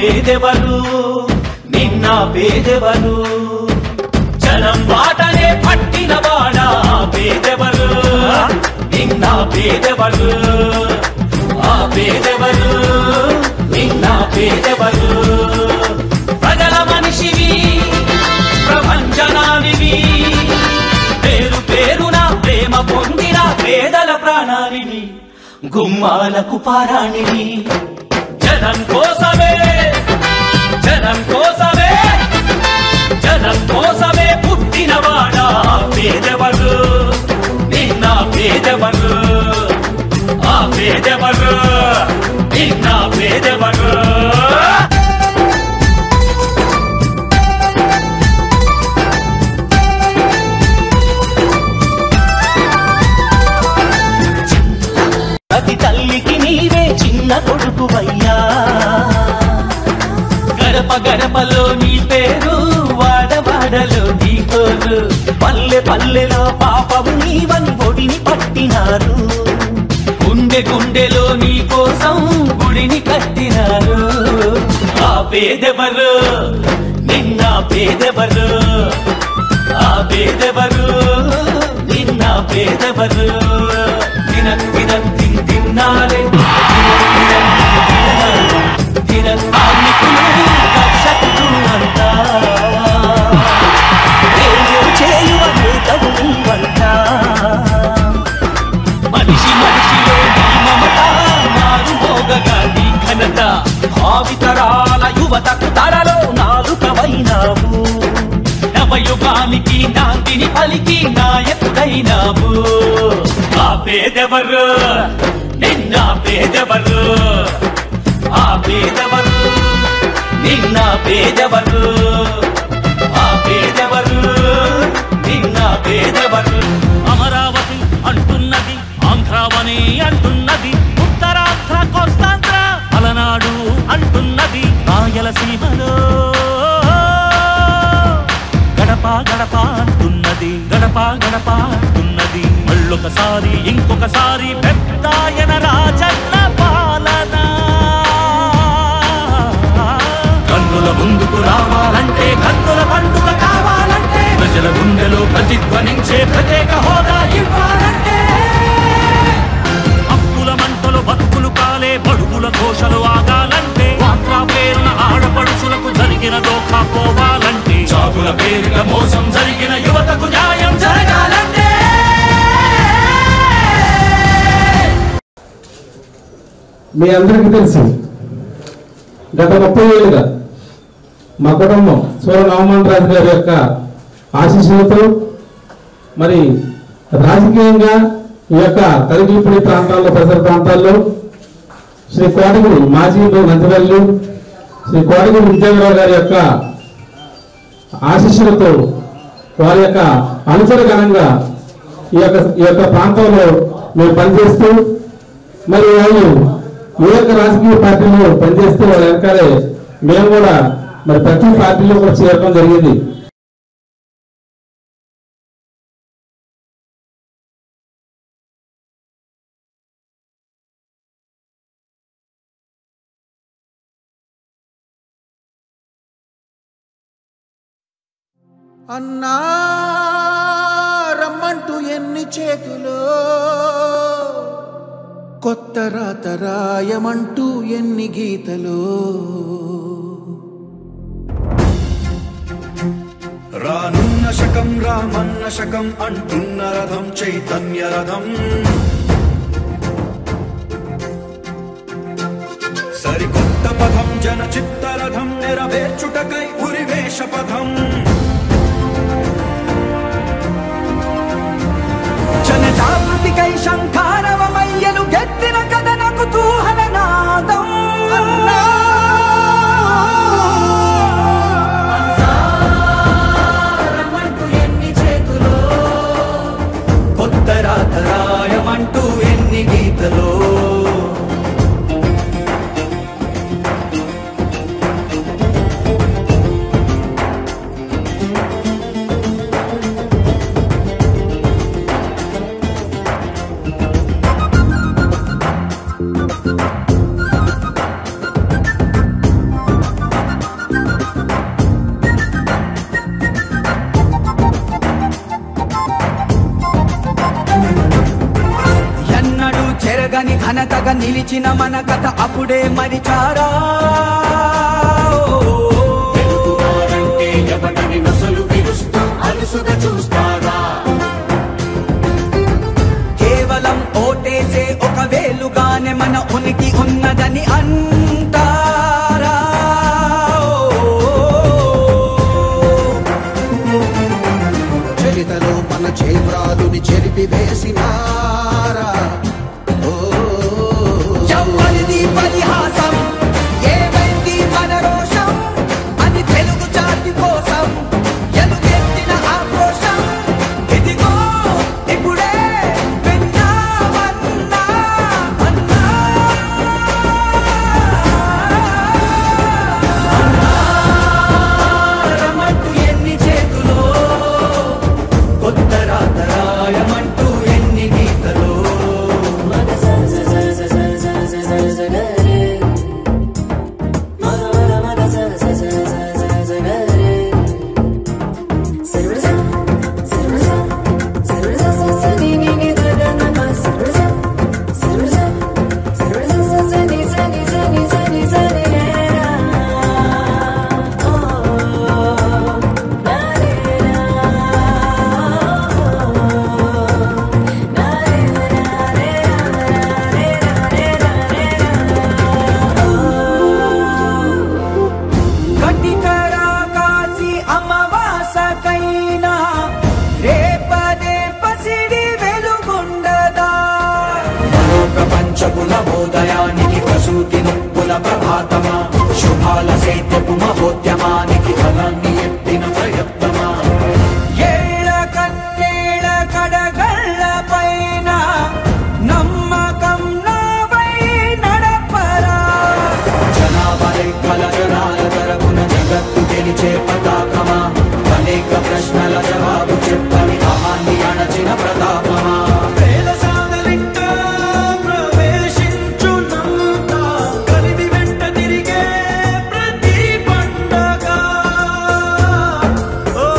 పేదెవరు నిన్న పేదెవరు జనం బాటనే పట్టిన వాడా పేదెవరు నిన్న పేదెవరు ఆ పేదెవరు నిన్న పేదెవరు ప్రజల మనిషివి ప్రపంచనానివి పేరు పేరున ప్రేమ పొందిన పేదల ప్రాణానివి గుమ్మాలకు పారాణివి జనం కోసమే జనం కోసమే జనం కోసమే పుట్టినవాడా పేదవరు నిన్న పేదవరు ఆ పేదవరు నిన్న పేదవరు ప్రతి తల్లికి నీవే చిన్న కొడుకువయ్యా గడప గడపలో నీ పేరు వాడవాడలో నీ కోరు పల్లె పల్లెలో పాపము నీవని ఒడిని పట్టినారు గుండె గుండెలో నీ కోసం గుడిని కట్టినారు ఆ పేదెవరు నిన్న పేదెవరు ఆ పేదెవరు నిన్న పేదెవరు దినం దినం తిన్ తిన్నారే దినం కార్మికులు కర్షకులు అంతా ఏదో చేయువ నేతవు నీవంతా మనిషి మనిషిలో నీ మమత మారు మోగగా నీ ఘనత భావితరాల యువతకు తరలో నాలుకవైనావు నవయుగానికి నాందిని పలికి నాయకుడైనావు ఆ పేదెవరు నిన్న పేదెవరు ఆ పేదెవరు నిన్న పేదెవరు ఆ పేదెవరు నిన్న పేదెవరు అమరావతి అంటున్నది ఆంధ్రావని అంటున్నది ఉత్తరాంధ్ర కోస్తాంధ్ర అలనాడు అంటున్నది రాయలసీమలో గడప గడప అంటున్నది గడప గడప అంటున్నది మళ్ళొకసారి ఇంకొకసారి పెద్దాయన రాజన్న పాలన కన్నుల ముందుకు రావాలంటే కన్నుల పండుగ కావాలంటే ప్రజల గుండెలో ప్రతిధ్వనించే ప్రత్యేక హోదా ఇవ్వాలంటే అప్పుల మంటలు బతుకులు కాలే బడుగుల ఘోషలు ఆగాలంటే వాట్లా పేరున ఆడపడుచులకు జరిగిన దోఖా పోవాలంటే చాగుల పేరున మోసం జరిగిన యువతకు న్యాయం జరగాలంటే మీ అందరికీ తెలుసు గత ముప్పై ఏళ్ళుగా మా కుటుంబం సూర్య నవమోహన్ రాజు గారి యొక్క ఆశీస్సులతో మరి రాజకీయంగా ఈ యొక్క తరిగిపుడి ప్రాంతాల్లో పరిసర ప్రాంతాల్లో శ్రీ కోటగిరి మాజీ నందివల్లు శ్రీ కోటగిరి విద్యాధరరావు గారి యొక్క ఆశీస్సులతో వారి యొక్క అనుచర గణంగా ఈ యొక్క ఈ యొక్క ప్రాంతంలో మేము పనిచేస్తూ మరి వాళ్ళు ఏ యొక్క రాజకీయ పార్టీలో పనిచేస్తే వాళ్ళ వెనకాలే మేము కూడా మరి ప్రతి పార్టీలో కూడా చేరడం జరిగింది అన్నా రమ్మంటూ ఎన్ని చేతులో కొత్త రాత రాయమంటూ ఎన్ని గీతలో రానున్న శకం రామన్న శకం అంటున్న రథం చైతన్య రథం సరికొత్త పథం జన చిత్తరథం నెరవేర్చుటకై ఉరివేష పథం జనజాగృతికై శంఖారవమయ్యలు గెత్తిన కథన కుతూహల నాదం కొత్త రాత రాయమంటూ ఎన్ని గీతలో చెరగని ఘనతగా నిలిచిన మన కథ అప్పుడే మరిచారా వెళుతున్నారంటే ఎవడని నొసలు విరుస్తూ అలుసుగా చూస్తారా కేవలం ఓటేసే ఒక వేలుగానే మన ఉనికి ఉన్నదని అంటారా చరితలో మన చేబ్రాలుని చెరిపి వేసినారా ఓ ఎవరిది పరిహాసం ఏమైంది మన రోషం అది తెలుగు జాతి కోసం ఎలుగెత్తిన ఆక్రోశం ఇదిగో ఇప్పుడే విన్నామన్నా అన్నా రమంటూ ఎన్ని చేతులో కొత్త రాతరాయమంటూ ఎన్ని గీతలో కటికరా కాసి అమావాసకైనా రేపదే పసిడి వెలుగుండదా మరో ప్రపంచపు నవోదయానికి ప్రసూతి నొప్పుల ప్రభాతమా శుభాల సేద్యపు మహోద్యమానికి ఫలాన్ని ఎత్తిన ప్రయత్నమా ఏళ్ళ కన్నేళ్ళ కడగళ్ళ పైన నమ్మకం నావై నడపరా జనాభా లెక్కల జనాల తరపున జగత్తు గెలిచే పతాకమా అనేక ప్రశ్నల జవాబు చెప్పని అహాన్ని అణచిన ప్రతాపమా వేల సాగలింట ప్రవేశించునంత కలిమి వెంట తిరిగే ప్రతి పండగ ఓ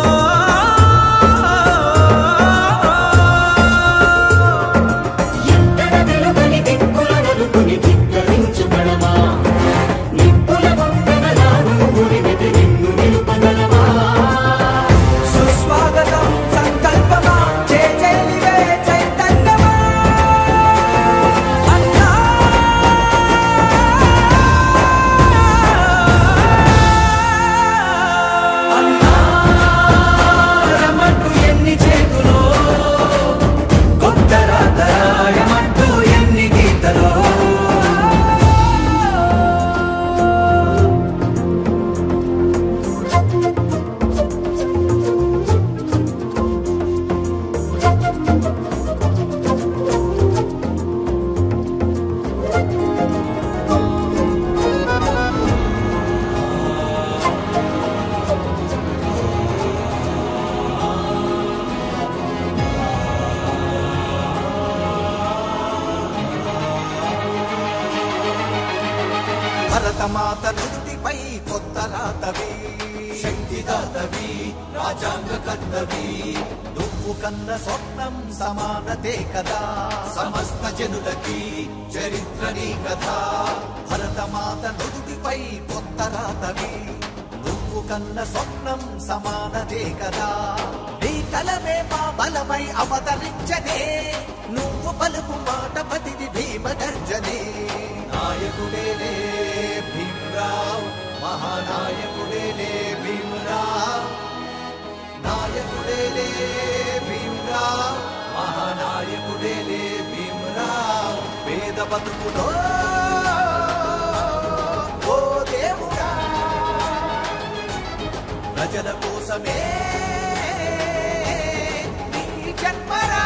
ఎక్కడ వెలుగని దిక్కుల నలుగుని ధిక్కరించగలమా నిప్పుల వంతెనలాను ఉరిమిది నిన్ను నిలుపగలమా సుస్వాగతం సంకల్పమా చేచేలివే చైతన్యమా అన్నా రమంటూ ఎన్ని చేతులో కొత్త రాతరాయమంటూ ఎన్ని గీతలో భరతమాత నుదుటిపై కొత్త రాతవి శక్తిదాతవి రాజాంగ కర్తవి నువ్వు కన్న స్వప్నం సమానతే కదా సమస్త జనులకి చరిత్ర నీ కథ భరతమాత నుదుటిపై కొత్త రాతవి నువ్వు కన్న స్వప్నం సమానతే కదా నీ కలమే మా బలమై అవతరించనే నువ్వు పలుకు మాట పతిది భీమ గర్జనే నాయకుడేలే భీమరావు మహానాయకుడేలే భీమరావు నాయకుడేలే భీమరావు మహానాయకుడేలే భీమరావు పేద బతుకులో ఓ దేవుడా ప్రజల కోసమే నీ జన్మరా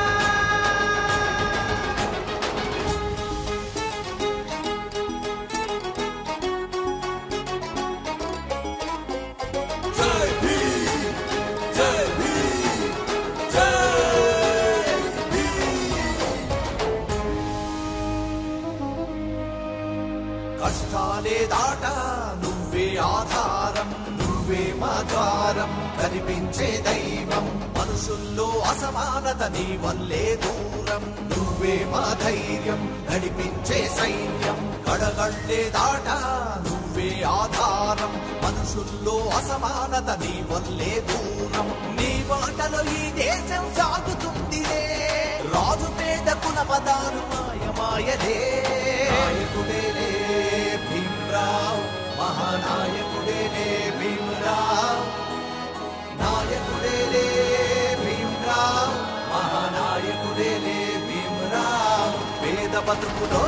కష్టాలే దాట నువ్వే ఆధారం నువ్వే మా ద్వారం కనిపించే దైవం మనుషుల్లో అసమానత నీ వల్లే దూరం నువ్వు నువ్వే మా ధైర్యం నడిపించే సైన్యం కడగళ్ళే దాట నువ్వే ఆధారం మనుషుల్లో అసమానత నీ వల్లే దూరం నీ మాటలో ఈ దేశం సాగుతుందిలే రాజు పేద కుల పదాలు మాయ మాయలే నాయకుడేలే భీమరావు మహానాయకుడేలే భీమరావు నాయకుడేలే భీమరావు మహానాయకుడేలే భీమరావు పేద బతుకులో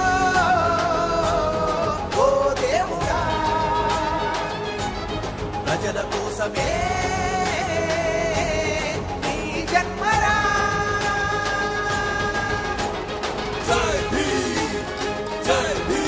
ఓ దేవుడా ప్రజల కోసమే నీ జన్మరా జై భీమ్ జై భీమ్